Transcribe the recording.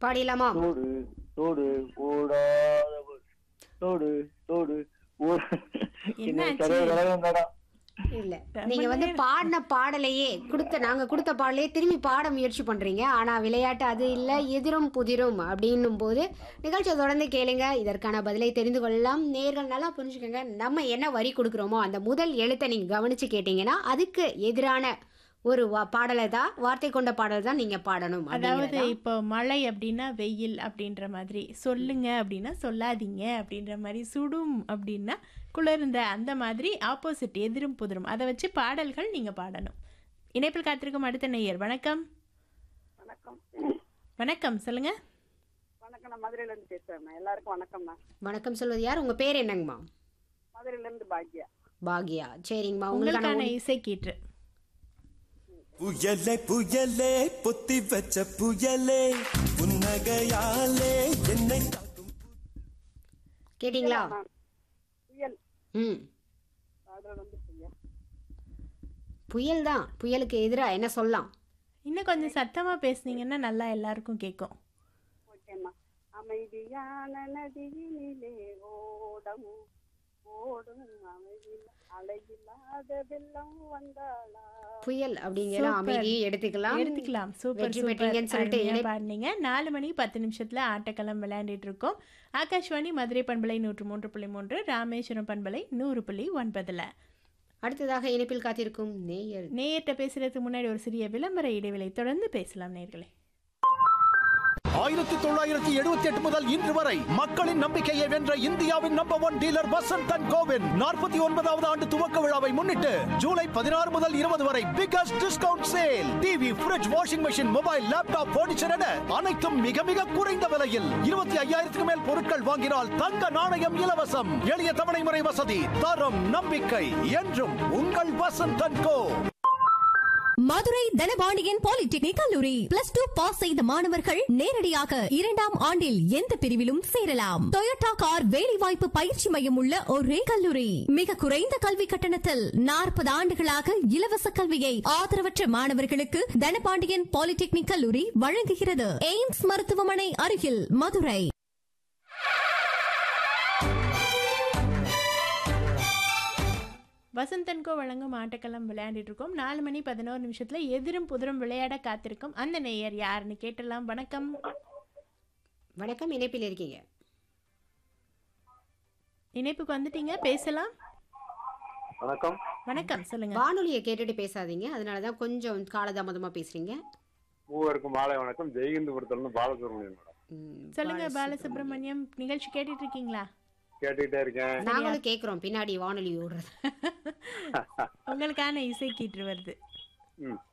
பாடிடலாமா தோடு தோடு ஓடாதவர் தோடு தோடு ஓடு என்னாச்சு? சரியா விளக்கம் மேடம் இல்ல ரொம்ப நீங்க வந்து நேரம். பாடின பாடலையே கொடுத்த நாங்க கொடுத்த பாடலையே திரும்பி பாட முயற்சி பண்றீங்க ஆனா விளையாட்டு அது இல்ல எதிரும் புதிரும் அப்படின்னும் போது நிகழ்ச்சியை தொடர்ந்து கேளுங்க இதற்கான பதிலை தெரிந்து கொள்ளலாம் நேர்கள் நல்லா புரிஞ்சுக்கோங்க நம்ம என்ன வரி கொடுக்குறோமோ அந்த முதல் எழுத்தை நீங்க கவனிச்சு கேட்டீங்கன்னா அதுக்கு எதிரான ஒரு வா- பாடலை தான் வார்த்தை கொண்ட பாடல் தான் நீங்க பாடணும் அதாவது அப்படிங்கிறதா. இப்போ மழை அப்படின்னா வெயில் அப்படின்ற மாதிரி சொல்லுங்க அப்படின்னா சொல்லாதீங்க அப்படின்ற மாதிரி சுடும் அப்படின்னா குளிர்ந்த அந்த மாதிரி ஆப்போசிட் எதிரும் புதிரும் அதை வச்சு பாடல்கள் நீங்க பாடணும் இணைப்பில் காத்திருக்கும் அடுத்த நேயர் வணக்கம் வணக்கம் வணக்கம் சொல்லுங்க வணக்கம் நான் மதுரையிலேருந்து பேசுகிறேன் எல்லாருக்கும் வணக்கம்ண்ணா வணக்கம் சொல்வது யார் உங்க பேர் என்னங்கம்மா மதுரையிலேருந்து பாக்யா பாக்யா சரிங்கம்மா உங்களுக்கான உங்களுக்கான இசை கீற்று புயலே புயலே பொத்தி வச்ச புயலே புன்னகையாலே என்னை தாக்கும் கேட்டிங்களா புயல் ம் பாடுறது வந்து புயல் புயல் தான் புயலுக்கு எதிரா என்ன சொல்லலாம் இன்னும் கொஞ்சம் சத்தமா பேசுனீங்கன்னா நல்லா எல்லாருக்கும் கேட்கும் ஓகேம்மா அமைதியான நதியினிலே ஓடம் ஓடும் அமைதியில் அலையில்லாத வெள்ளம் வந்தாளா புயல் அப்படிங்கிற சூப்பர். அமைதியை எடுத்துக்கலாம் எடுத்துக்கலாம் சூப்பர் வெற்றி சூப்பர் பெற்றீங்கன்னு சொல்லிட்டு அருமையா இணை- பாடுனீங்க நாலு மணி பத்து நிமிஷத்துல ஆட்டக்களம் விளையாண்டுட்டு இருக்கோம் ஆகாஷ்வாணி மதுரை பண்பலை நூற்று மூன்று புள்ளி மூன்று ராமேஸ்வரம் பண்பலை நூறு புள்ளி ஒன்பதுல அடுத்ததாக இணைப்பில் காத்திருக்கும் நேயர் நேயர்கிட்ட பேசுறதுக்கு முன்னாடி ஒரு சிறிய விளம்பர இடைவேளை தொடர்ந்து பேசலாம் நேர்களே ஆயிரத்தி தொள்ளாயிரத்தி எழுபத்தி எட்டு முதல் இன்று வரை மக்களின் நம்பிக்கையை வென்ற இந்தியாவின் number one dealer Vasanth and கோவின் நாற்பத்தி ஒன்பதாவது ஆண்டு துவக்க விழாவை முன்னிட்டு ஜூலை பதினாறு முதல் இருபது வரை biggest discount sale TV fridge washing machine mobile laptop furniture என அனைத்தும் மிக மிக குறைந்த விலையில் இருபத்தி ஐயாயிரத்துக்கு மேல் பொருட்கள் வாங்கினால் தங்க நாணயம் இலவசம் எளிய தவணை முறை வசதி தரம் நம்பிக்கை என்றும் உங்கள் Vasanth and co Madurai Dhanapandian polytechnic கல்லூரி பிளஸ் டூ பாஸ் செய்த மாணவர்கள் நேரடியாக இரண்டாம் ஆண்டில் எந்த பிரிவிலும் சேரலாம் டொயோட்டா கார் வேலைவாய்ப்பு பயிற்சி மையம் உள்ள ஒரே கல்லூரி மிக குறைந்த கல்வி கட்டணத்தில் நாற்பது ஆண்டுகளாக இலவச கல்வியை ஆதரவற்ற மாணவர்களுக்கு தனபாண்டியன் பாலிடெக்னிக் கல்லூரி வழங்குகிறது எய்ம்ஸ் மருத்துவமனை அருகில் மதுரை வசந்தன்கோ வழங்கும் ஆட்டக்களம் விளையாண்டுட்டு இருக்கோம் நாலு மணி பதினோரு நிமிஷத்துல எதிரும் புதிரும் விளையாட காத்திருக்கும் அந்த நேயர் யாருன்னு கேட்டலாம் வணக்கம் வணக்கம் இணைப்பில் இருக்கீங்க இணைப்புக்கு வந்துட்டீங்க பேசலாம் வணக்கம் வணக்கம் சொல்லுங்க வானொலியை கேட்டுட்டு பேசாதீங்க அதனால தான் கொஞ்சம் காலதாமதமா பேசுறீங்க மூவருக்கும் மாலை வணக்கம் ஜெயகிந்தபுரத்துல பாலசுப்ரமணியன் மேடம் ம், சொல்லுங்க பாலசுப்ரமணியம். பாலசுப்ரமணியம் நிகழ்ச்சி கேட்டுட்டு இருக்கீங்களா கேட்டுக்கிட்டே இருக்கேன் நாங்களும் கேக்குறோம் பின்னாடி வானொலி ஓடுறது உங்களுக்கான இசை கீற்று வருது ம்